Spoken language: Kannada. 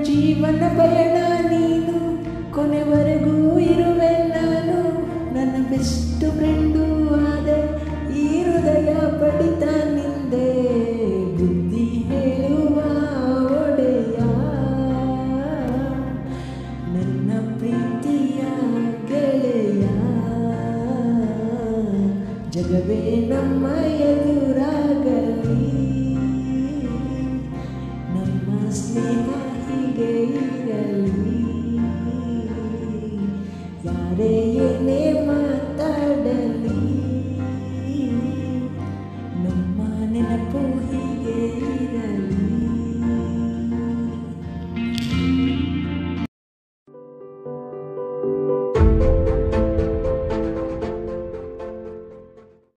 ಜೀವನ ಪಯಣ ನೀನು ಕೊನೆವರೆಗೂ ಇರುವೆ ನಾನು ನನ್ನ ಬೆಸ್ಟ್ ಫ್ರೆಂಡು ಆದೆ ಈ ಹೃದಯ ಪಡಿತ ನಿಂದೆ ಬುದ್ಧಿ ಹೇಳುವ ಒಡೆಯ ನನ್ನ ಪ್ರೀತಿಯ ಗೆಳೆಯ ಜಗವೇ ನಮ್ಮ ಎದುರಾಗಲಿ ನಮ್ಮ ಸ್ನೇಹ ಹೀಗೆ ಇರಲಿ ಯಾರೇ ಏನೇ